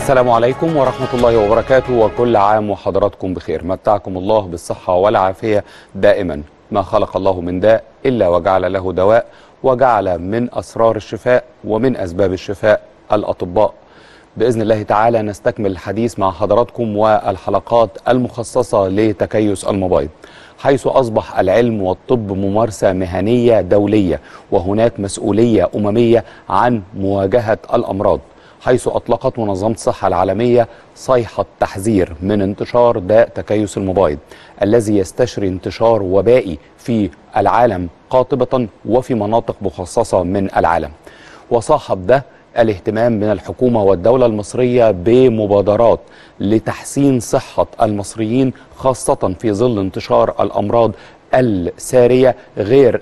السلام عليكم ورحمة الله وبركاته وكل عام وحضراتكم بخير متعكم الله بالصحة والعافية دائما ما خلق الله من داء إلا وجعل له دواء وجعل من أسرار الشفاء ومن أسباب الشفاء الأطباء بإذن الله تعالى نستكمل الحديث مع حضراتكم والحلقات المخصصة لتكيس المبايض حيث أصبح العلم والطب ممارسة مهنية دولية وهناك مسؤولية أممية عن مواجهة الأمراض حيث أطلقت منظمة الصحة العالمية صيحة تحذير من انتشار داء تكيس المبايض الذي يستشري انتشار وبائي في العالم قاطبة وفي مناطق مخصصة من العالم وصاحب ده الاهتمام من الحكومة والدولة المصرية بمبادرات لتحسين صحة المصريين خاصة في ظل انتشار الأمراض السارية غير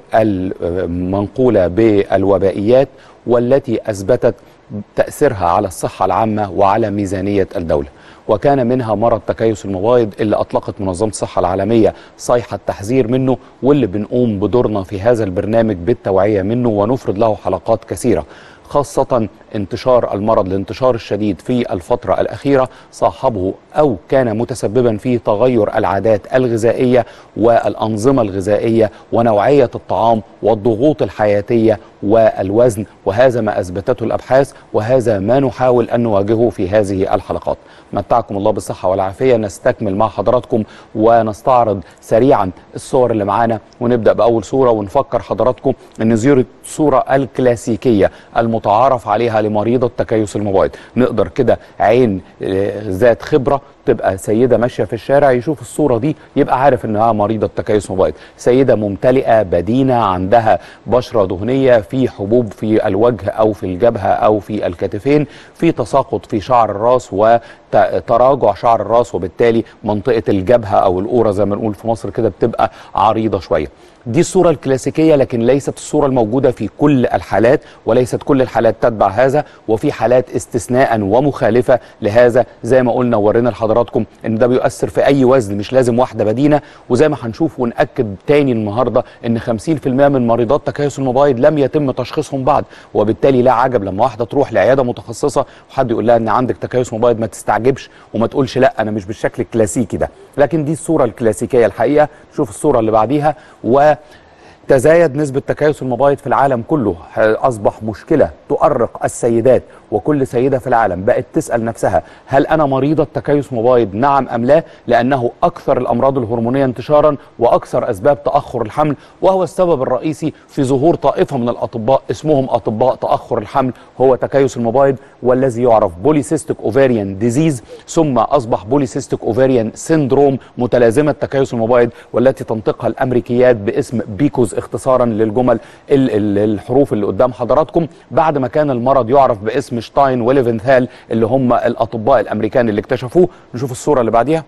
المنقولة بالوبائيات والتي أثبتت تأثيرها على الصحة العامة وعلى ميزانية الدولة وكان منها مرض تكيس المبايض اللي أطلقت منظمة الصحة العالمية صيحة تحذير منه واللي بنقوم بدورنا في هذا البرنامج بالتوعية منه ونفرض له حلقات كثيرة خاصة انتشار المرض الانتشار الشديد في الفترة الأخيرة صاحبه أو كان متسببا في تغير العادات الغذائية والأنظمة الغذائية ونوعية الطعام والضغوط الحياتية والوزن وهذا ما أثبتته الأبحاث وهذا ما نحاول أن نواجهه في هذه الحلقات متعكم الله بالصحة والعافية نستكمل مع حضراتكم ونستعرض سريعا الصور اللي معانا ونبدأ بأول صورة ونفكر حضراتكم أن زيارة الصورة الكلاسيكية المتعارف عليها لمريضة تكيس المبايض نقدر كده عين ذات خبرة تبقى سيدة ماشية في الشارع يشوف الصورة دي يبقى عارف انها مريضة تكيس مبايض سيدة ممتلئة بدينة عندها بشرة دهنية في حبوب في الوجه او في الجبهة او في الكتفين في تساقط في شعر الراس وتراجع شعر الراس وبالتالي منطقة الجبهة او القورة زي ما نقول في مصر كده بتبقى عريضة شوية دي الصورة الكلاسيكية لكن ليست الصورة الموجودة في كل الحالات وليست كل الحالات تتبع هذا وفي حالات استثناء ومخالفة لهذا زي ما قلنا وورينا لحضراتكم ان ده بيؤثر في اي وزن مش لازم واحدة بدينة وزي ما هنشوف ونأكد تاني النهاردة ان 50% من مريضات تكيس المبايض لم يتم تشخيصهم بعد وبالتالي لا عجب لما واحدة تروح لعيادة متخصصة وحد يقول لها ان عندك تكيس مبايض ما تستعجبش وما تقولش لا انا مش بالشكل الكلاسيكي ده لكن دي الصورة الكلاسيكية الحقيقة شوف الصورة اللي بعديها و تزايد نسبة تكيس المبايض في العالم كله أصبح مشكلة تؤرق السيدات وكل سيدة في العالم بقت تسأل نفسها هل أنا مريضة تكيس مبايض نعم أم لا لأنه أكثر الأمراض الهرمونية انتشارا وأكثر أسباب تأخر الحمل وهو السبب الرئيسي في ظهور طائفة من الأطباء اسمهم أطباء تأخر الحمل هو تكيس المبايض والذي يعرف بوليسيستيك أوفاريان ديزيز ثم أصبح بوليسيستيك أوفاريان سيندروم متلازمة تكيس المبايض والتي تنطقها الأمريكيات باسم بيكوز اختصارا للجمل الحروف اللي قدام حضراتكم بعد ما كان المرض يعرف باسم شتاين وليفنثال اللي هم الاطباء الامريكان اللي اكتشفوه نشوف الصوره اللي بعديها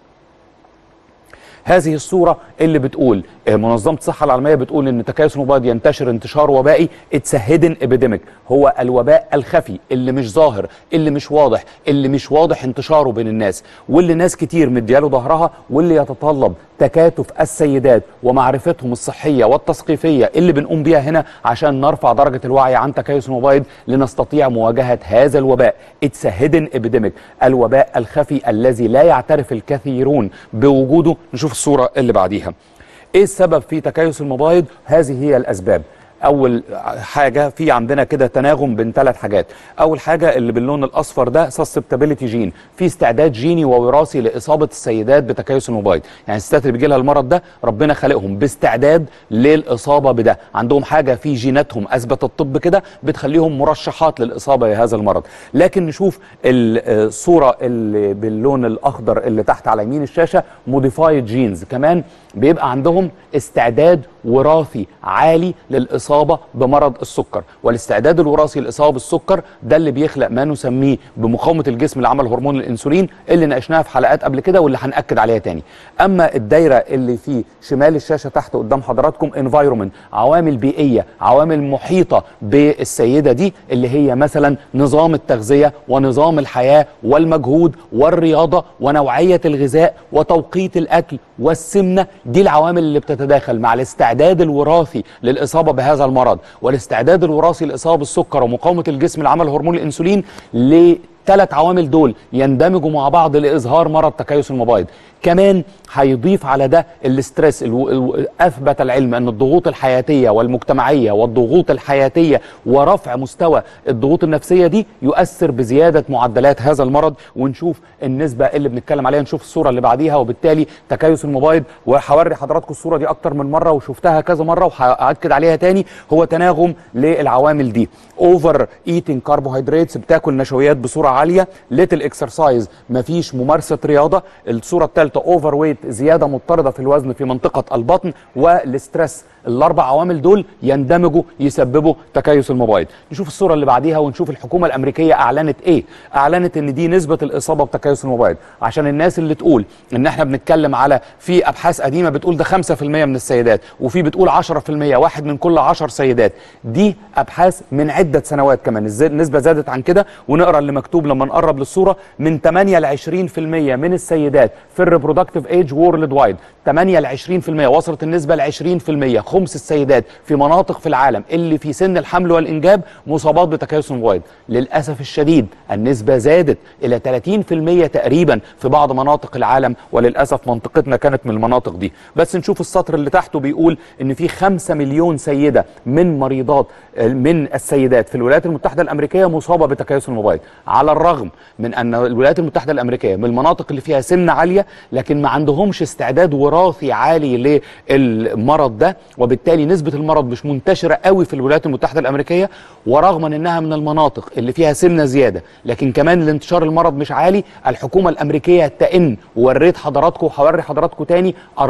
هذه الصورة اللي بتقول منظمة الصحة العالمية بتقول ان تكيس المبايض ينتشر انتشار وبائي اتس هيدن ابيديميك هو الوباء الخفي اللي مش ظاهر اللي مش واضح اللي مش واضح انتشاره بين الناس واللي ناس كتير مدياله ظهرها واللي يتطلب تكاتف السيدات ومعرفتهم الصحية والتثقيفية اللي بنقوم بيها هنا عشان نرفع درجة الوعي عن تكيس المبايض لنستطيع مواجهة هذا الوباء اتس هيدن ابيديميك الوباء الخفي الذي لا يعترف الكثيرون بوجوده نشوف الصورة اللي بعديها ايه السبب في تكيس المبايض هذه هي الاسباب اول حاجه في عندنا كده تناغم بين ثلاث حاجات اول حاجه اللي باللون الاصفر ده سسبتابيليتي جين في استعداد جيني ووراثي لاصابه السيدات بتكيس المبايض يعني الستات اللي بيجي لها المرض ده ربنا خلقهم باستعداد للاصابه بده عندهم حاجه في جيناتهم اثبت الطب كده بتخليهم مرشحات للاصابه بهذا المرض لكن نشوف الصوره اللي باللون الاخضر اللي تحت على يمين الشاشه موديفايد جينز كمان بيبقى عندهم استعداد وراثي عالي للإصابة بمرض السكر والاستعداد الوراثي للإصابة بالسكر ده اللي بيخلق ما نسميه بمقاومة الجسم لعمل هرمون الأنسولين اللي ناقشناها في حلقات قبل كده واللي هنأكد عليها تاني أما الدايرة اللي في شمال الشاشة تحت قدام حضراتكم environment عوامل بيئية عوامل محيطة بالسيدة دي اللي هي مثلا نظام التغذية ونظام الحياة والمجهود والرياضة ونوعية الغذاء وتوقيت الأكل والسمنة دي العوامل اللي بتتداخل مع الاستعداد الوراثي للإصابة بهذا المرض والاستعداد الوراثي لإصابة بالسكر ومقاومة الجسم لعمل هرمون الأنسولين الثلاث عوامل دول يندمجوا مع بعض لاظهار مرض تكيس المبايض كمان هيضيف على ده الاسترس الو... الو... اثبت العلم ان الضغوط الحياتيه والمجتمعيه والضغوط الحياتيه ورفع مستوى الضغوط النفسيه دي يؤثر بزياده معدلات هذا المرض ونشوف النسبه اللي بنتكلم عليها نشوف الصوره اللي بعديها وبالتالي تكيس المبايض وهوري حضراتكم الصوره دي اكتر من مره وشفتها كذا مره وهاكد عليها تاني هو تناغم للعوامل دي اوفر ايتنج كربوهيدراتس بتاكل نشويات بصوره عاليه ليتل اكسرسايز مفيش ممارسه رياضه الصوره الثالثه اوفر ويت زياده مضطرده في الوزن في منطقه البطن والاسترس الاربع عوامل دول يندمجوا يسببوا تكيس المبايض نشوف الصوره اللي بعديها ونشوف الحكومه الامريكيه اعلنت ايه اعلنت ان دي نسبه الاصابه بتكيس المبايض عشان الناس اللي تقول ان احنا بنتكلم على في ابحاث قديمه بتقول ده 5% من السيدات وفي بتقول 10% واحد من كل 10 سيدات دي ابحاث من عده سنوات كمان النسبه زادت عن كده ونقرا اللي مكتوب لما نقرب للصوره من 8 ل 20% من السيدات في الريبرودكتيف ايج وورلد وايد 8 ل 20% وصلت النسبه ل 20% خمس السيدات في مناطق في العالم اللي في سن الحمل والانجاب مصابات بتكيس المبايض للاسف الشديد النسبه زادت الى 30% تقريبا في بعض مناطق العالم وللاسف منطقتنا كانت من المناطق دي بس نشوف السطر اللي تحته بيقول ان في 5 مليون سيده من مريضات من السيدات في الولايات المتحده الامريكيه مصابه بتكيس المبايض على الرغم من ان الولايات المتحده الامريكيه من المناطق اللي فيها سمنه عاليه لكن ما عندهمش استعداد وراثي عالي للمرض ده وبالتالي نسبه المرض مش منتشره قوي في الولايات المتحده الامريكيه ورغم انها من المناطق اللي فيها سمنه زياده لكن كمان الانتشار المرض مش عالي الحكومه الامريكيه تئن ووريت حضراتكم وهوري حضراتكم تاني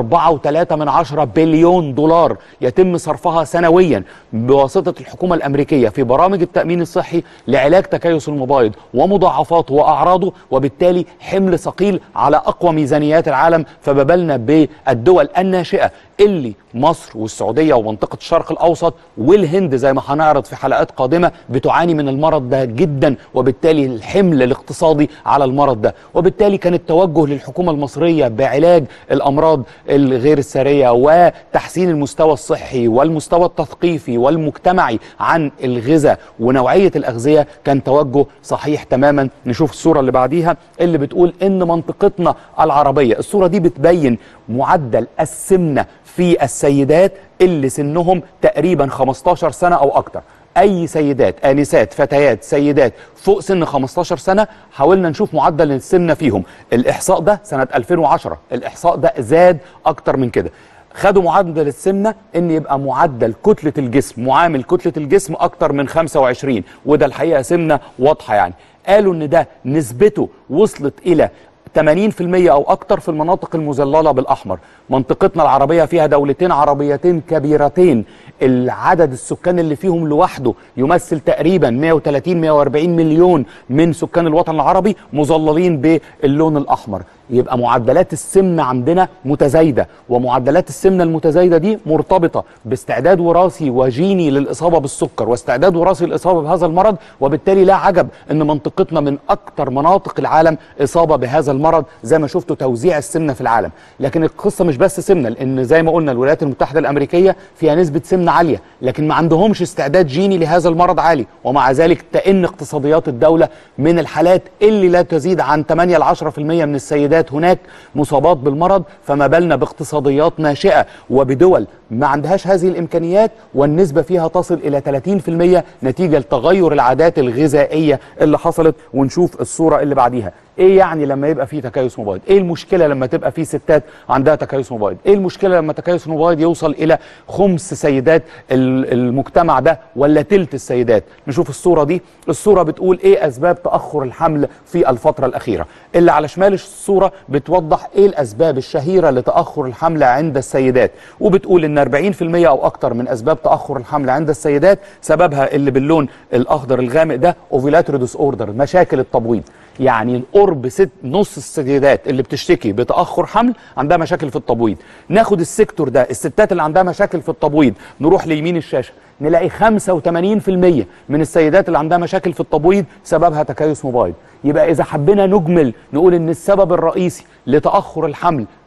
4.3 من عشرة بليون دولار يتم صرفها سنويا بواسطه الحكومه الامريكيه في برامج التامين الصحي لعلاج تكيس المبايض ومضاعفاته واعراضه وبالتالي حمل ثقيل على اقوى ميزانيات العالم فببلنا بالدول الناشئه اللي مصر والسعوديه ومنطقه الشرق الاوسط والهند زي ما هنعرض في حلقات قادمه بتعاني من المرض ده جدا وبالتالي الحمل الاقتصادي على المرض ده وبالتالي كان التوجه للحكومه المصريه بعلاج الامراض الغير الساريه وتحسين المستوى الصحي والمستوى التثقيفي والمجتمعي عن الغذاء ونوعيه الاغذيه كان توجه صحيح تماما نشوف الصوره اللي بعديها اللي بتقول ان منطقتنا العربيه الصوره دي بتبين معدل السمنه في السيدات اللي سنهم تقريبا 15 سنة أو أكتر أي سيدات آنسات فتيات سيدات فوق سن 15 سنة حاولنا نشوف معدل السمنة فيهم الإحصاء ده سنة 2010 الإحصاء ده زاد أكتر من كده خدوا معدل السمنة ان يبقى معدل كتلة الجسم معامل كتلة الجسم اكتر من 25 وده الحقيقة سمنة واضحة يعني قالوا ان ده نسبته وصلت الى 80% او اكتر في المناطق المظلله بالاحمر منطقتنا العربيه فيها دولتين عربيتين كبيرتين العدد السكان اللي فيهم لوحده يمثل تقريبا 130 140 مليون من سكان الوطن العربي مظللين باللون الاحمر يبقى معدلات السمنه عندنا متزايده ومعدلات السمنه المتزايده دي مرتبطه باستعداد وراثي وجيني للاصابه بالسكر واستعداد وراثي للاصابه بهذا المرض وبالتالي لا عجب ان منطقتنا من اكثر مناطق العالم اصابه بهذا المرض زي ما شفتوا توزيع السمنه في العالم لكن القصه مش بس سمنه لان زي ما قلنا الولايات المتحده الامريكيه فيها نسبه سمنه عاليه لكن ما عندهمش استعداد جيني لهذا المرض عالي ومع ذلك تئن اقتصاديات الدوله من الحالات اللي لا تزيد عن 8 ل 10% من السيدات السيدات هناك مصابات بالمرض فما بالنا باقتصاديات ناشئه وبدول ما عندهاش هذه الامكانيات والنسبه فيها تصل الى 30% نتيجه لتغير العادات الغذائيه اللي حصلت ونشوف الصوره اللي بعديها ايه يعني لما يبقى في تكيس مبايض ايه المشكله لما تبقى في ستات عندها تكيس مبايض ايه المشكله لما تكيس المبايض يوصل الى خمس سيدات المجتمع ده ولا تلت السيدات نشوف الصوره دي الصوره بتقول ايه اسباب تاخر الحمل في الفتره الاخيره اللي على شمال الصوره بتوضح ايه الاسباب الشهيره لتاخر الحمل عند السيدات وبتقول ان 40% او اكتر من اسباب تاخر الحمل عند السيدات سببها اللي باللون الاخضر الغامق ده اوفيلاتوري ديس اوردر مشاكل التبويض يعني قرب ست نص السيدات اللي بتشتكي بتاخر حمل عندها مشاكل في التبويض ناخد السيكتور ده الستات اللي عندها مشاكل في التبويض نروح ليمين الشاشه نلاقي 85% من السيدات اللي عندها مشاكل في التبويض سببها تكيس مبايض يبقى اذا حبينا نجمل نقول ان السبب الرئيسي لتاخر الحمل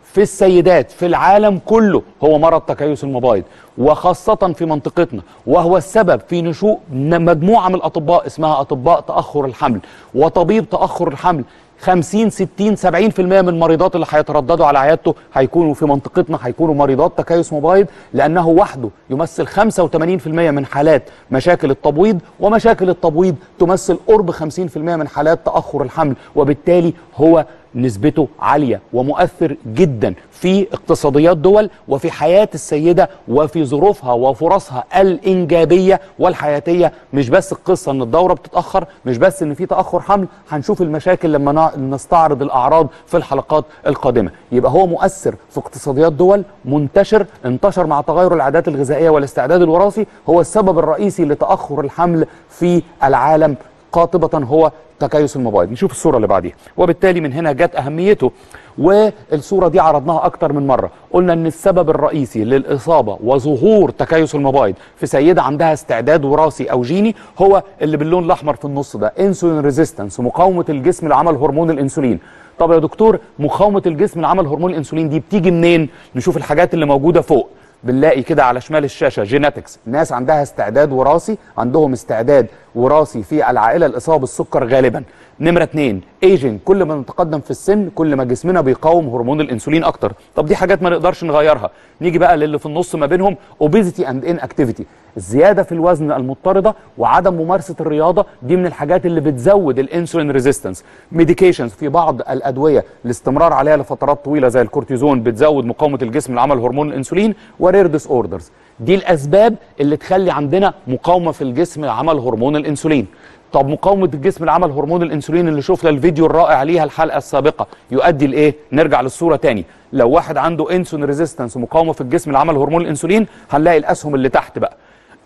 في السيدات في العالم كله هو مرض تكيس المبايض وخاصة في منطقتنا وهو السبب في نشوء مجموعة من الأطباء اسمها أطباء تأخر الحمل وطبيب تأخر الحمل 50 60 70% من المريضات اللي هيترددوا على عيادته هيكونوا في منطقتنا هيكونوا مريضات تكيس مبايض لانه وحده يمثل 85% من حالات مشاكل التبويض ومشاكل التبويض تمثل قرب 50% من حالات تاخر الحمل وبالتالي هو نسبته عاليه ومؤثر جدا في اقتصاديات دول وفي حياه السيده وفي ظروفها وفرصها الانجابيه والحياتيه مش بس القصه ان الدوره بتتاخر مش بس ان في تاخر حمل هنشوف المشاكل لما نع- نستعرض الاعراض في الحلقات القادمه يبقى هو مؤثر في اقتصاديات دول منتشر انتشر مع تغير العادات الغذائيه والاستعداد الوراثي هو السبب الرئيسي لتاخر الحمل في العالم قاطبة هو تكيس المبايض نشوف الصورة اللي بعديها وبالتالي من هنا جت أهميته والصورة دي عرضناها أكتر من مرة قلنا أن السبب الرئيسي للإصابة وظهور تكيس المبايض في سيدة عندها استعداد وراثي أو جيني هو اللي باللون الأحمر في النص ده انسولين ريزيستنس مقاومة الجسم لعمل هرمون الأنسولين طب يا دكتور مقاومة الجسم لعمل هرمون الأنسولين دي بتيجي منين نشوف الحاجات اللي موجودة فوق بنلاقي كده على شمال الشاشه جيناتكس ناس عندها استعداد وراثي عندهم استعداد وراثي في العائله الاصابه بالسكر غالبا نمره اتنين ايجنج كل ما نتقدم في السن كل ما جسمنا بيقاوم هرمون الانسولين اكتر طب دي حاجات ما نقدرش نغيرها نيجي بقى للي في النص ما بينهم اوبيزيتي اند ان اكتيفيتي الزياده في الوزن المضطرده وعدم ممارسه الرياضه دي من الحاجات اللي بتزود الانسولين ريزيستنس ميديكيشنز في بعض الادويه الاستمرار عليها لفترات طويله زي الكورتيزون بتزود مقاومه الجسم لعمل هرمون الانسولين ورير ديس اوردرز دي الاسباب اللي تخلي عندنا مقاومه في الجسم لعمل هرمون الانسولين طب مقاومه الجسم لعمل هرمون الانسولين اللي شفنا الفيديو الرائع ليها الحلقه السابقه يؤدي لايه نرجع للصوره تاني لو واحد عنده انسولين ريزيستنس ومقاومه في الجسم لعمل هرمون الانسولين هنلاقي الاسهم اللي تحت بقى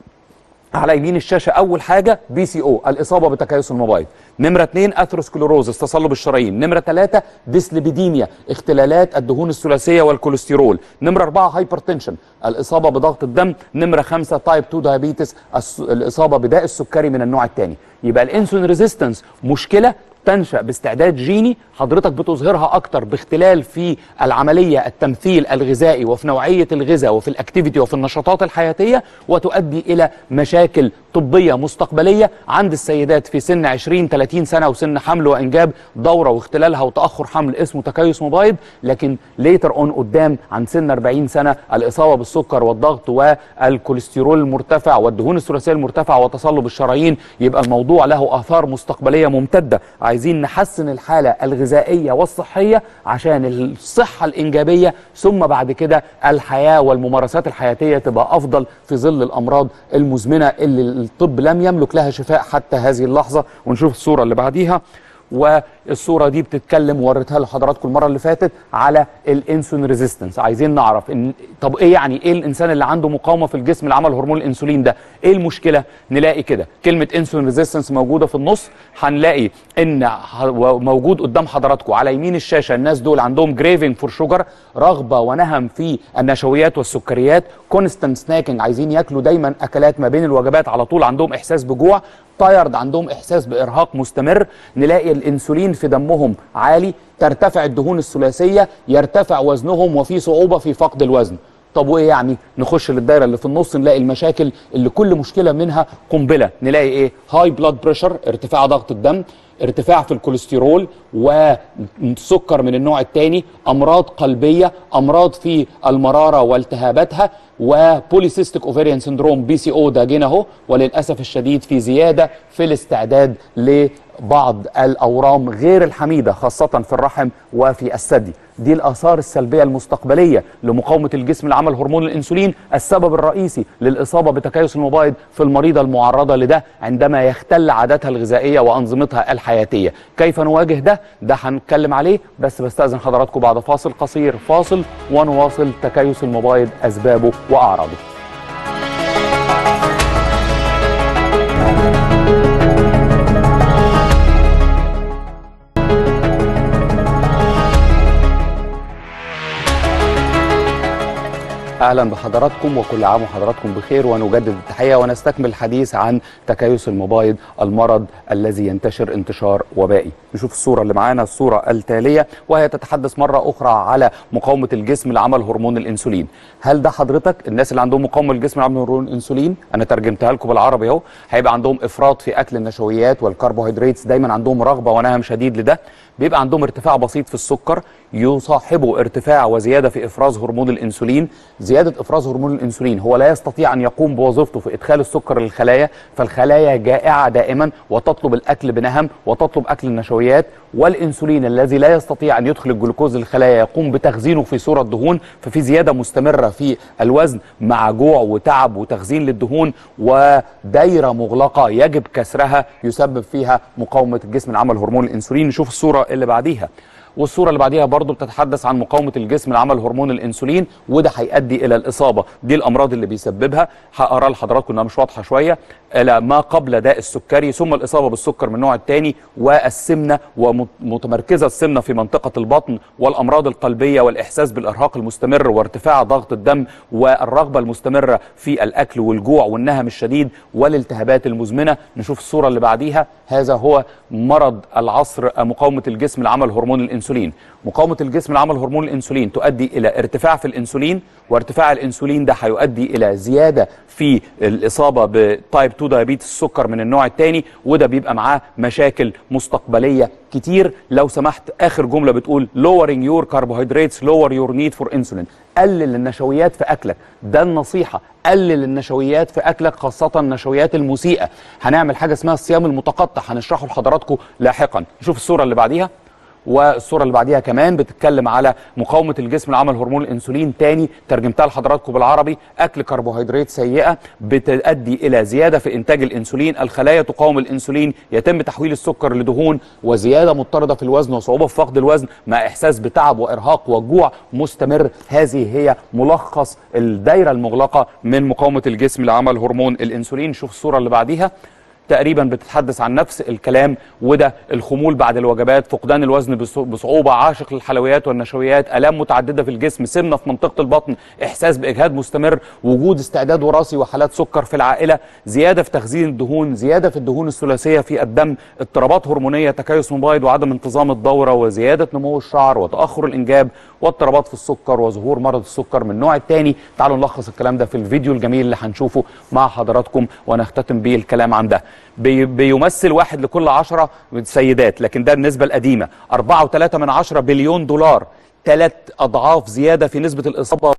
على يمين الشاشه اول حاجه بي سي او الاصابه بتكيس المبايض نمره اثنين اثروسكلوروزس تصلب الشرايين نمره ثلاثه ديسليبيديميا اختلالات الدهون الثلاثيه والكوليسترول نمره اربعه هايبرتنشن الاصابه بضغط الدم نمره خمسه تايب 2 دايابيتس الاصابه بداء السكري من النوع الثاني يبقى الانسولين ريزيستنس مشكله تنشا باستعداد جيني حضرتك بتظهرها اكتر باختلال في العمليه التمثيل الغذائي وفي نوعيه الغذاء وفي الاكتيفيتي وفي النشاطات الحياتيه وتؤدي الى مشاكل طبيه مستقبليه عند السيدات في سن 20 30 سنه وسن حمل وانجاب دوره واختلالها وتاخر حمل اسمه تكيس مبايض لكن ليتر اون قدام عن سن 40 سنه الاصابه بالسكر والضغط والكوليسترول المرتفع والدهون الثلاثيه المرتفعه وتصلب الشرايين يبقى الموضوع له اثار مستقبليه ممتده عايزين نحسن الحاله الغذائيه والصحيه عشان الصحه الانجابيه ثم بعد كده الحياه والممارسات الحياتيه تبقى افضل في ظل الامراض المزمنه اللي الطب لم يملك لها شفاء حتى هذه اللحظه ونشوف الصوره اللي بعديها والصوره دي بتتكلم ووريتها لحضراتكم المره اللي فاتت على الانسولين ريزيستنس عايزين نعرف ان طب ايه يعني ايه الانسان اللي عنده مقاومه في الجسم لعمل هرمون الانسولين ده ايه المشكله نلاقي كده كلمه انسولين ريزيستنس موجوده في النص هنلاقي ان ه- موجود قدام حضراتكم على يمين الشاشه الناس دول عندهم جريفنج فور شوجر رغبه ونهم في النشويات والسكريات كونستنت سناكينج عايزين ياكلوا دايما اكلات ما بين الوجبات على طول عندهم احساس بجوع تايرد عندهم احساس بارهاق مستمر نلاقي الانسولين في دمهم عالي ترتفع الدهون الثلاثيه يرتفع وزنهم وفي صعوبه في فقد الوزن طب وايه يعني نخش للدايره اللي في النص نلاقي المشاكل اللي كل مشكله منها قنبله نلاقي ايه هاي بلاد بريشر ارتفاع ضغط الدم ارتفاع في الكوليسترول وسكر من النوع الثاني امراض قلبيه امراض في المراره والتهاباتها وبوليسيستيك اوفيريان سندروم بي سي او ده جينا اهو وللاسف الشديد في زياده في الاستعداد لبعض الاورام غير الحميده خاصه في الرحم وفي الثدي دي الاثار السلبيه المستقبليه لمقاومه الجسم لعمل هرمون الانسولين السبب الرئيسي للاصابه بتكيس المبايض في المريضه المعرضه لده عندما يختل عاداتها الغذائيه وانظمتها الحياتيه كيف نواجه ده ده هنتكلم عليه بس بستاذن حضراتكم بعد فاصل قصير فاصل ونواصل تكيس المبايض اسبابه واعراضه اهلا بحضراتكم وكل عام وحضراتكم بخير ونجدد التحيه ونستكمل الحديث عن تكيس المبايض المرض الذي ينتشر انتشار وبائي نشوف الصوره اللي معانا الصوره التاليه وهي تتحدث مره اخرى على مقاومه الجسم لعمل هرمون الانسولين هل ده حضرتك الناس اللي عندهم مقاومه للجسم لعمل هرمون الانسولين انا ترجمتها لكم بالعربي اهو هيبقى عندهم افراط في اكل النشويات والكربوهيدرات دايما عندهم رغبه ونهم شديد لده بيبقى عندهم ارتفاع بسيط في السكر يصاحبه ارتفاع وزياده في افراز هرمون الانسولين زياده افراز هرمون الانسولين هو لا يستطيع ان يقوم بوظيفته في ادخال السكر للخلايا فالخلايا جائعه دائما وتطلب الاكل بنهم وتطلب اكل النشويات والانسولين الذي لا يستطيع ان يدخل الجلوكوز للخلايا يقوم بتخزينه في صوره دهون ففي زياده مستمره في الوزن مع جوع وتعب وتخزين للدهون ودايره مغلقه يجب كسرها يسبب فيها مقاومه الجسم لعمل هرمون الانسولين نشوف الصوره اللي بعديها والصوره اللي بعديها برضو بتتحدث عن مقاومه الجسم لعمل هرمون الانسولين وده هيؤدي الى الاصابه دي الامراض اللي بيسببها هقرا لحضراتكم انها مش واضحه شويه الى ما قبل داء السكري ثم الاصابه بالسكر من النوع الثاني والسمنه ومتمركزه السمنه في منطقه البطن والامراض القلبيه والاحساس بالارهاق المستمر وارتفاع ضغط الدم والرغبه المستمره في الاكل والجوع والنهم الشديد والالتهابات المزمنه نشوف الصوره اللي بعديها هذا هو مرض العصر مقاومه الجسم لعمل هرمون الانسولين مقاومه الجسم لعمل هرمون الانسولين تؤدي الى ارتفاع في الانسولين وارتفاع الانسولين ده هيؤدي الى زياده في الاصابه بتايب 2 دايابيتس السكر من النوع الثاني وده بيبقى معاه مشاكل مستقبليه كتير لو سمحت اخر جمله بتقول lowering your carbohydrates lower your need for insulin قلل النشويات في اكلك ده النصيحه قلل النشويات في اكلك خاصه النشويات المسيئه هنعمل حاجه اسمها الصيام المتقطع هنشرحه لحضراتكم لاحقا نشوف الصوره اللي بعديها والصوره اللي بعديها كمان بتتكلم على مقاومه الجسم لعمل هرمون الانسولين تاني ترجمتها لحضراتكم بالعربي اكل كربوهيدرات سيئه بتؤدي الى زياده في انتاج الانسولين الخلايا تقاوم الانسولين يتم تحويل السكر لدهون وزياده مضطرده في الوزن وصعوبه في فقد الوزن مع احساس بتعب وارهاق وجوع مستمر هذه هي ملخص الدايره المغلقه من مقاومه الجسم لعمل هرمون الانسولين شوف الصوره اللي بعديها تقريبا بتتحدث عن نفس الكلام وده الخمول بعد الوجبات فقدان الوزن بصعوبه عاشق للحلويات والنشويات الام متعدده في الجسم سمنه في منطقه البطن احساس باجهاد مستمر وجود استعداد وراثي وحالات سكر في العائله زياده في تخزين الدهون زياده في الدهون الثلاثيه في الدم اضطرابات هرمونيه تكيس مبايض وعدم انتظام الدوره وزياده نمو الشعر وتاخر الانجاب واضطرابات في السكر وظهور مرض السكر من النوع الثاني تعالوا نلخص الكلام ده في الفيديو الجميل اللي هنشوفه مع حضراتكم ونختتم بيه الكلام عن ده بي بيمثل واحد لكل عشرة سيدات لكن ده النسبة القديمة أربعة وثلاثة من عشرة بليون دولار ثلاث أضعاف زيادة في نسبة الإصابة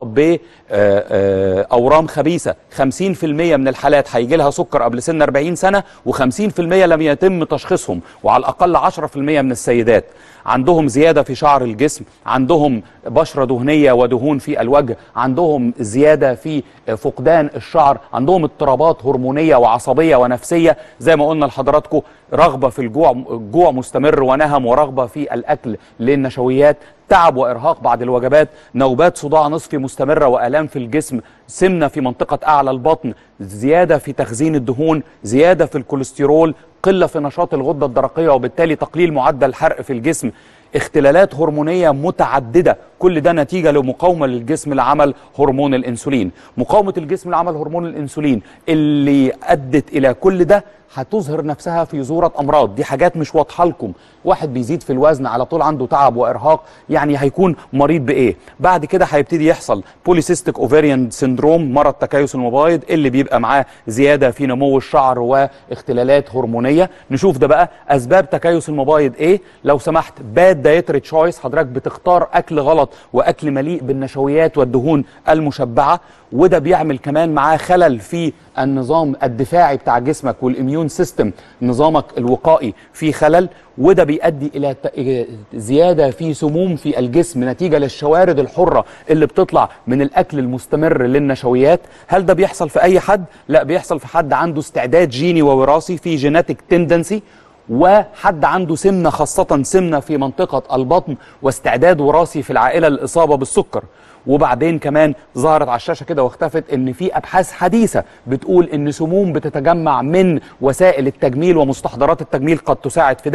بأورام خبيثة 50% من الحالات هيجي لها سكر قبل سن 40 سنة و50% لم يتم تشخيصهم وعلى الأقل 10% من السيدات عندهم زيادة في شعر الجسم عندهم بشرة دهنية ودهون في الوجه عندهم زيادة في فقدان الشعر عندهم اضطرابات هرمونية وعصبية ونفسية زي ما قلنا لحضراتكم رغبة في الجوع جوع مستمر ونهم ورغبة في الأكل للنشويات تعب وإرهاق بعد الوجبات نوبات صداع نصفي مستمرة وآلام في الجسم سمنة في منطقة أعلى البطن زيادة في تخزين الدهون زيادة في الكوليسترول قلة في نشاط الغدة الدرقية وبالتالي تقليل معدل الحرق في الجسم اختلالات هرمونية متعددة كل ده نتيجة لمقاومة للجسم لعمل هرمون الأنسولين مقاومة الجسم لعمل هرمون الأنسولين اللي أدت إلى كل ده هتظهر نفسها في ظهورة أمراض دي حاجات مش واضحة لكم واحد بيزيد في الوزن على طول عنده تعب وإرهاق يعني هيكون مريض بإيه بعد كده هيبتدي يحصل بوليسيستيك اوفيريان سيندروم مرض تكيس المبايض اللي بيبقى معاه زيادة في نمو الشعر واختلالات هرمونية نشوف ده بقى أسباب تكيس المبايض إيه لو سمحت باد دايتري تشويس حضرتك بتختار أكل غلط وأكل مليء بالنشويات والدهون المشبعة وده بيعمل كمان معاه خلل في النظام الدفاعي بتاع جسمك والاميون سيستم نظامك الوقائي في خلل وده بيؤدي الى زياده في سموم في الجسم نتيجه للشوارد الحره اللي بتطلع من الاكل المستمر للنشويات هل ده بيحصل في اي حد لا بيحصل في حد عنده استعداد جيني ووراثي في جيناتيك تندنسي وحد عنده سمنه خاصه سمنه في منطقه البطن واستعداد وراثي في العائله للاصابه بالسكر وبعدين كمان ظهرت على الشاشه كده واختفت ان في ابحاث حديثه بتقول ان سموم بتتجمع من وسائل التجميل ومستحضرات التجميل قد تساعد في ده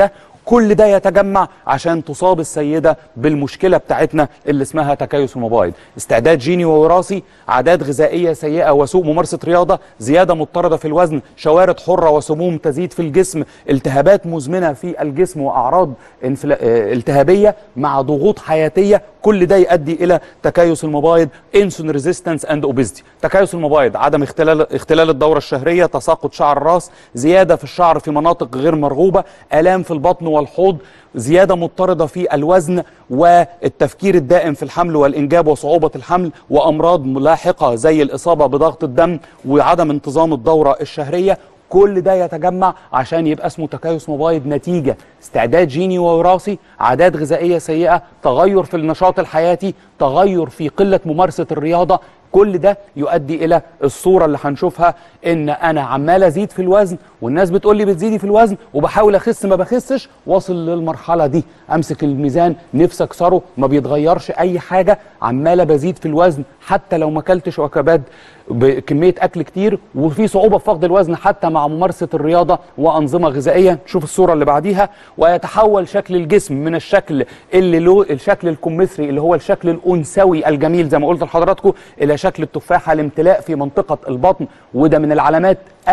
كل ده يتجمع عشان تصاب السيدة بالمشكلة بتاعتنا اللي اسمها تكيس المبايض استعداد جيني ووراثي عادات غذائية سيئة وسوء ممارسة رياضة زيادة مضطردة في الوزن شوارد حرة وسموم تزيد في الجسم التهابات مزمنة في الجسم وأعراض انفلا... آه، التهابية مع ضغوط حياتية كل ده يؤدي إلى تكيس المبايض انسولين ريزيستنس اند اوبيزيتي تكيس المبايض عدم اختلال اختلال الدورة الشهرية تساقط شعر الراس زيادة في الشعر في مناطق غير مرغوبة آلام في البطن والحوض زيادة مضطردة في الوزن والتفكير الدائم في الحمل والإنجاب وصعوبة الحمل وأمراض لاحقة زي الإصابة بضغط الدم وعدم انتظام الدورة الشهرية كل ده يتجمع عشان يبقى اسمه تكيس مبايض نتيجة استعداد جيني ووراثي عادات غذائية سيئة تغير في النشاط الحياتي تغير في قلة ممارسة الرياضة كل ده يؤدي الى الصوره اللي هنشوفها ان انا عمال ازيد في الوزن والناس بتقول لي بتزيدي في الوزن وبحاول اخس ما بخسش واصل للمرحله دي امسك الميزان نفسي اكسره ما بيتغيرش اي حاجه عماله بزيد في الوزن حتى لو ما اكلتش وجبات بكميه اكل كتير وفي صعوبه في فقد الوزن حتى مع ممارسه الرياضه وانظمه غذائيه نشوف الصوره اللي بعديها ويتحول شكل الجسم من الشكل اللي له الشكل الكمثري اللي هو الشكل الانثوي الجميل زي ما قلت لحضراتكم الى شكل التفاحه الامتلاء في منطقه البطن وده من العلامات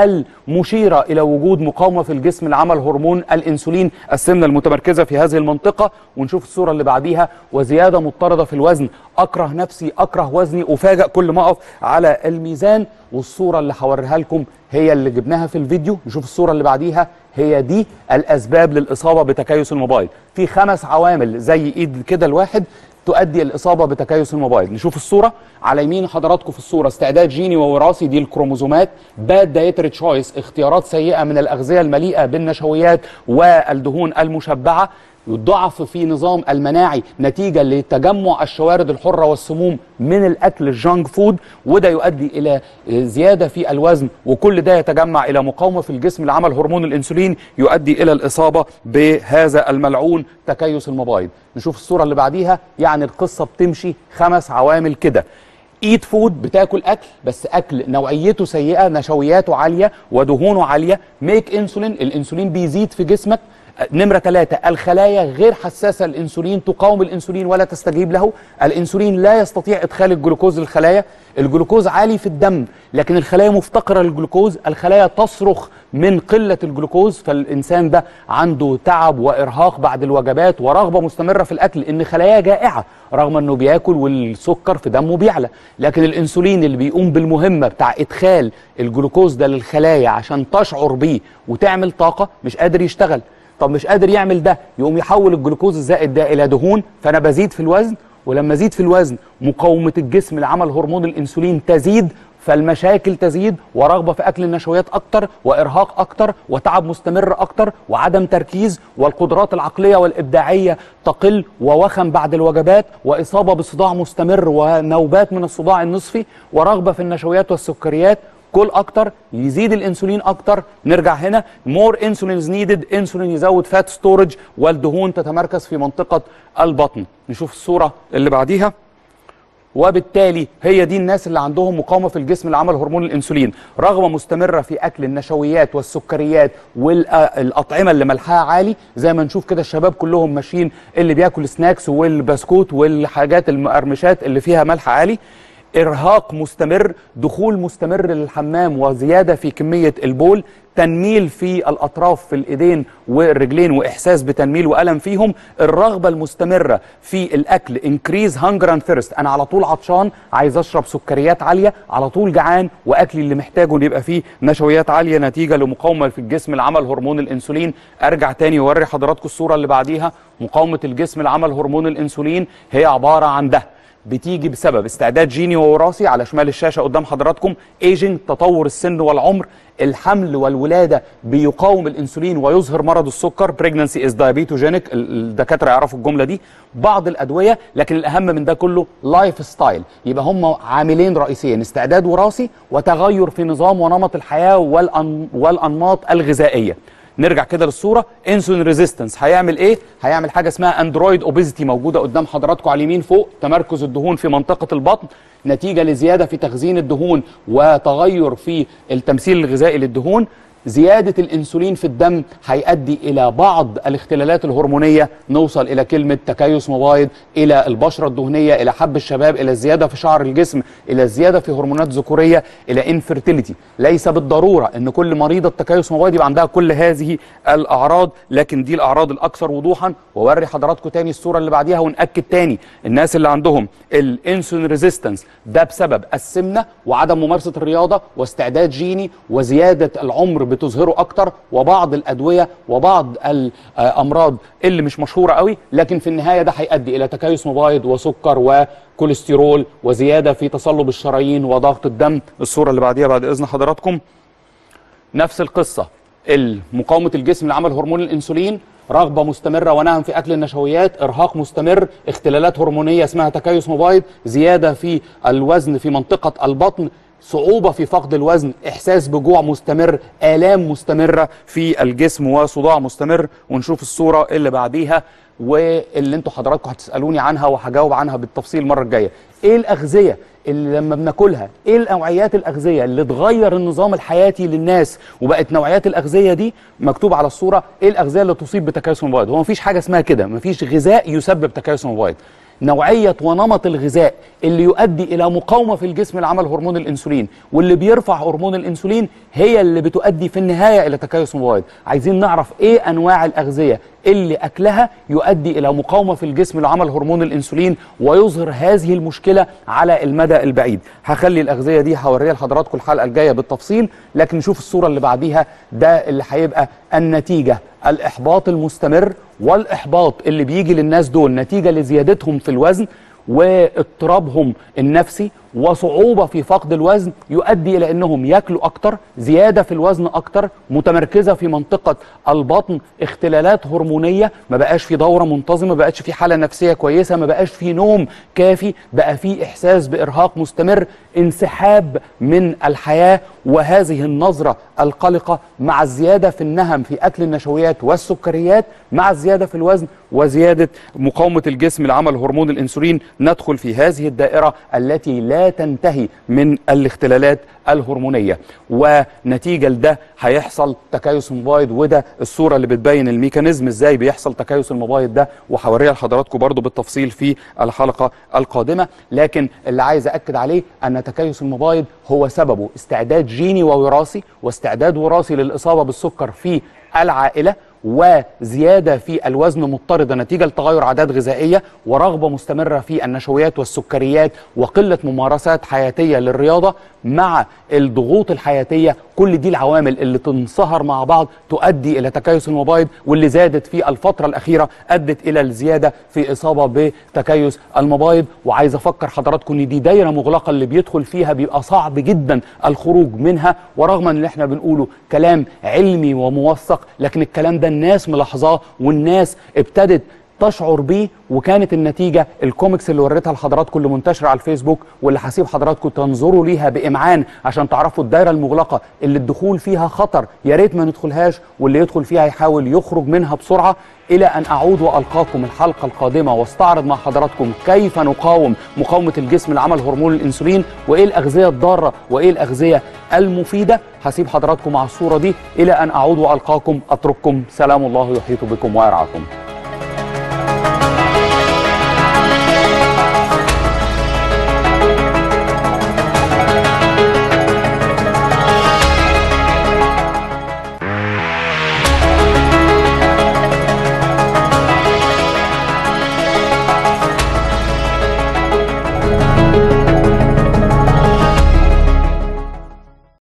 المشيره الى وجود مقاومه في الجسم لعمل هرمون الانسولين السمنه المتمركزه في هذه المنطقه ونشوف الصوره اللي بعديها وزياده مضطرده في الوزن اكره نفسي اكره وزني افاجئ كل ما اقف على الميزان والصوره اللي هوريها لكم هي اللي جبناها في الفيديو نشوف الصوره اللي بعديها هي دي الاسباب للاصابه بتكيس الموبايل في خمس عوامل زي ايد كده الواحد تؤدي الاصابه بتكيس الموبايل نشوف الصوره على يمين حضراتكم في الصوره استعداد جيني ووراثي دي الكروموزومات باد دايتري تشويس اختيارات سيئه من الاغذيه المليئه بالنشويات والدهون المشبعه الضعف في نظام المناعي نتيجه لتجمع الشوارد الحره والسموم من الاكل الجانك فود وده يؤدي الى زياده في الوزن وكل ده يتجمع الى مقاومه في الجسم لعمل هرمون الانسولين يؤدي الى الاصابه بهذا الملعون تكيس المبايض نشوف الصوره اللي بعديها يعني القصه بتمشي خمس عوامل كده ايت فود بتاكل اكل بس اكل نوعيته سيئه نشوياته عاليه ودهونه عاليه ميك انسولين الانسولين بيزيد في جسمك نمرة ثلاثة الخلايا غير حساسة للإنسولين تقاوم الإنسولين ولا تستجيب له الإنسولين لا يستطيع إدخال الجلوكوز للخلايا الجلوكوز عالي في الدم لكن الخلايا مفتقرة للجلوكوز الخلايا تصرخ من قلة الجلوكوز فالإنسان ده عنده تعب وإرهاق بعد الوجبات ورغبة مستمرة في الأكل إن خلايا جائعة رغم أنه بياكل والسكر في دمه بيعلى لكن الإنسولين اللي بيقوم بالمهمة بتاع إدخال الجلوكوز ده للخلايا عشان تشعر بيه وتعمل طاقة مش قادر يشتغل طب مش قادر يعمل ده يقوم يحول الجلوكوز الزائد ده الى دهون فانا بزيد في الوزن ولما ازيد في الوزن مقاومه الجسم لعمل هرمون الانسولين تزيد فالمشاكل تزيد ورغبه في اكل النشويات اكتر وارهاق اكتر وتعب مستمر اكتر وعدم تركيز والقدرات العقليه والابداعيه تقل ووخم بعد الوجبات واصابه بصداع مستمر ونوبات من الصداع النصفي ورغبه في النشويات والسكريات كل اكتر يزيد الانسولين اكتر نرجع هنا مور انسولين نيدد انسولين يزود فات ستورج والدهون تتمركز في منطقه البطن نشوف الصوره اللي بعديها وبالتالي هي دي الناس اللي عندهم مقاومه في الجسم لعمل هرمون الانسولين رغبه مستمره في اكل النشويات والسكريات والاطعمه اللي ملحها عالي زي ما نشوف كده الشباب كلهم ماشيين اللي بياكل سناكس والبسكوت والحاجات المقرمشات اللي فيها ملح عالي ارهاق مستمر دخول مستمر للحمام وزياده في كميه البول تنميل في الاطراف في الايدين والرجلين واحساس بتنميل والم فيهم الرغبه المستمره في الاكل انكريز هانجر اند ثيرست انا على طول عطشان عايز اشرب سكريات عاليه على طول جعان واكلي اللي محتاجه ان يبقى فيه نشويات عاليه نتيجه لمقاومه في الجسم لعمل هرمون الانسولين ارجع تاني واوري حضراتكم الصوره اللي بعديها مقاومه الجسم لعمل هرمون الانسولين هي عباره عن ده بتيجي بسبب استعداد جيني ووراثي على شمال الشاشه قدام حضراتكم ايجنج تطور السن والعمر الحمل والولاده بيقاوم الانسولين ويظهر مرض السكر بريجنانسي از دايابيتوجينيك الدكاتره يعرفوا الجمله دي بعض الادويه لكن الاهم من ده كله لايف ستايل يبقى هم عاملين رئيسيين استعداد وراثي وتغير في نظام ونمط الحياه والأن والانماط الغذائيه نرجع كده للصوره انسولين ريزيستنس هيعمل ايه هيعمل حاجه اسمها اندرويد اوبيزيتي موجوده قدام حضراتكم على اليمين فوق تمركز الدهون في منطقه البطن نتيجه لزياده في تخزين الدهون وتغير في التمثيل الغذائي للدهون زياده الانسولين في الدم هيؤدي الى بعض الاختلالات الهرمونيه نوصل الى كلمه تكيس مبايض الى البشره الدهنيه الى حب الشباب الى الزياده في شعر الجسم الى الزياده في هرمونات ذكوريه الى انفيرتيليتي ليس بالضروره ان كل مريضه تكيس مبايض يبقى عندها كل هذه الاعراض لكن دي الاعراض الاكثر وضوحا واوري حضراتكم تاني الصوره اللي بعديها وناكد تاني الناس اللي عندهم الانسولين ريزيستنس ده بسبب السمنه وعدم ممارسه الرياضه واستعداد جيني وزياده العمر بتظهره اكتر وبعض الادويه وبعض الامراض اللي مش مشهوره قوي لكن في النهايه ده هيؤدي الى تكيس مبايض وسكر وكوليسترول وزياده في تصلب الشرايين وضغط الدم الصوره اللي بعديها بعد اذن حضراتكم نفس القصه مقاومه الجسم لعمل هرمون الانسولين رغبه مستمره ونهم في اكل النشويات ارهاق مستمر اختلالات هرمونيه اسمها تكيس مبايض زياده في الوزن في منطقه البطن صعوبة في فقد الوزن إحساس بجوع مستمر آلام مستمرة في الجسم وصداع مستمر ونشوف الصورة اللي بعديها واللي انتوا حضراتكم هتسألوني عنها وهجاوب عنها بالتفصيل المرة الجاية ايه الأغذية اللي لما بناكلها ايه النوعيات الأغذية اللي تغير النظام الحياتي للناس وبقت نوعيات الأغذية دي مكتوب على الصورة ايه الأغذية اللي تصيب بتكيس المبايض هو مفيش حاجة اسمها كده مفيش غذاء يسبب تكيس المبايض نوعية ونمط الغذاء اللي يؤدي إلى مقاومة في الجسم لعمل هرمون الأنسولين واللي بيرفع هرمون الأنسولين هي اللي بتؤدي في النهاية إلى تكيس المبايض عايزين نعرف إيه أنواع الأغذية اللي أكلها يؤدي إلى مقاومة في الجسم لعمل هرمون الأنسولين ويظهر هذه المشكلة على المدى البعيد هخلي الأغذية دي هوريها لحضراتكم الحلقة الجاية بالتفصيل لكن نشوف الصورة اللي بعديها ده اللي هيبقى النتيجة الإحباط المستمر والإحباط اللي بيجي للناس دول نتيجة لزيادتهم في الوزن واضطرابهم النفسي وصعوبة في فقد الوزن يؤدي إلى أنهم ياكلوا أكتر زيادة في الوزن أكتر متمركزة في منطقة البطن اختلالات هرمونية ما بقاش في دورة منتظمة ما بقاش في حالة نفسية كويسة ما بقاش في نوم كافي بقى في إحساس بإرهاق مستمر انسحاب من الحياة وهذه النظرة القلقة مع الزيادة في النهم في أكل النشويات والسكريات مع الزيادة في الوزن وزيادة مقاومة الجسم لعمل هرمون الأنسولين ندخل في هذه الدائرة التي لا تنتهي من الاختلالات الهرمونية ونتيجة لده هيحصل تكيس المبايض وده الصورة اللي بتبين الميكانيزم ازاي بيحصل تكيس المبايض ده وهوريها لحضراتكم برضو بالتفصيل في الحلقة القادمة لكن اللي عايز أكد عليه أن تكيس المبايض هو سببه استعداد جيني ووراثي واستعداد وراثي للإصابة بالسكر في العائلة وزياده في الوزن مضطرده نتيجه لتغير عادات غذائيه ورغبه مستمره في النشويات والسكريات وقله ممارسات حياتيه للرياضه مع الضغوط الحياتيه كل دي العوامل اللي تنصهر مع بعض تؤدي الى تكيس المبايض واللي زادت في الفتره الاخيره ادت الى الزياده في اصابه بتكيس المبايض وعايز افكر حضراتكم ان دي دايره مغلقه اللي بيدخل فيها بيبقى صعب جدا الخروج منها ورغم ان احنا بنقوله كلام علمي وموثق لكن الكلام ده الناس ملاحظاه والناس ابتدت تشعر بيه وكانت النتيجه الكوميكس اللي وريتها لحضراتكم اللي منتشره على الفيسبوك واللي هسيب حضراتكم تنظروا ليها بامعان عشان تعرفوا الدايره المغلقه اللي الدخول فيها خطر يا ريت ما ندخلهاش واللي يدخل فيها يحاول يخرج منها بسرعه الى ان اعود والقاكم الحلقه القادمه واستعرض مع حضراتكم كيف نقاوم مقاومه الجسم لعمل هرمون الانسولين وايه الاغذيه الضاره وايه الاغذيه المفيده هسيب حضراتكم مع الصوره دي الى ان اعود والقاكم اترككم سلام الله يحيط بكم ويرعاكم